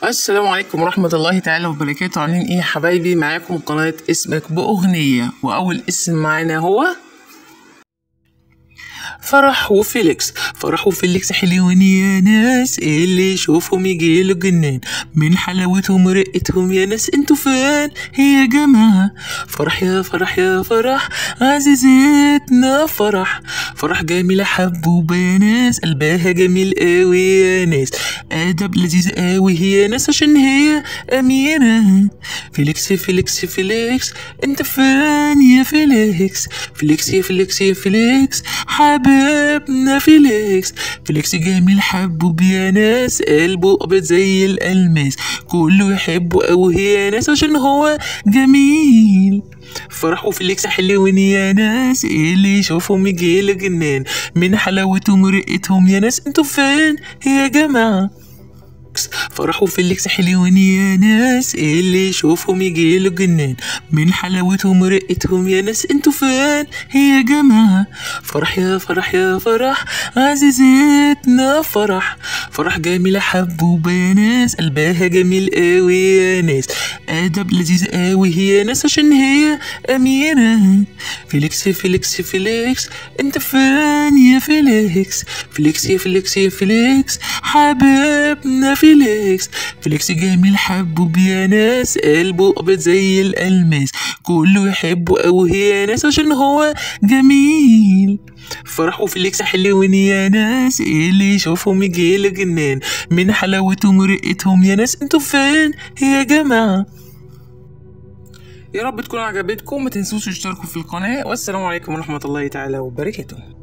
السلام عليكم ورحمة الله تعالى وبركاته عاملين ايه يا حبايبي معاكم قناة اسمك بأغنية وأول اسم معانا هو فرح وفيليكس فرح وفيليكس حلوين يا ناس اللي يشوفهم يجيله جنان من حلاوتهم ورقتهم يا ناس انتوا فين يا جماعة فرح يا فرح يا فرح عزيزتنا فرح فرح جميلة حبوبة يا ناس قلبها جميل قوي يا ناس أدب لذيذ قوي يا ناس عشان هي أميرة فيليكس فيليكس فيليكس انت فين يا فيليكس فيليكس يا فيليكس يا فيليكس حبيبنا فيليكس فيليكس جميل حبوب يا ناس قلبه أبيض زي الألماس كله يحبه أوي يا ناس عشان هو جميل فرح وفيليكس حلوين يا ناس اللي يشوفهم يجيله جنان من حلاوتهم ورقتهم يا ناس انتوا فين يا جماعة فرح وفيليكس حلوين يا ناس اللي يشوفهم يجيله جنان من حلاوتهم ورقتهم يا ناس انتوا فين يا جماعة فرح يا فرح يا فرح عزيزتنا فرح فرح جميلة حبوبة يا ناس قلبها جميل قوي يا ناس أدب لذيذ قوي يا ناس عشان هي أميرة فيليكس فيليكس فيليكس انت فين يا فيليكس فيليكس يا فيليكس يا فيليكس حبيبنا فيليكس فيليكس جميل حبوب يا ناس قلبه أبيض زي الألماس كله يحبه أوي يا ناس عشان هو جميل فرح وفيليكس حلوين يا ناس اللي يشوفهم يجيله جنان من حلاوتهم ورقتهم يا ناس انتوا فين يا جماعة يا رب تكون عجبتكم ما تنسوش تشتركوا في القناة والسلام عليكم ورحمة الله تعالى وبركاته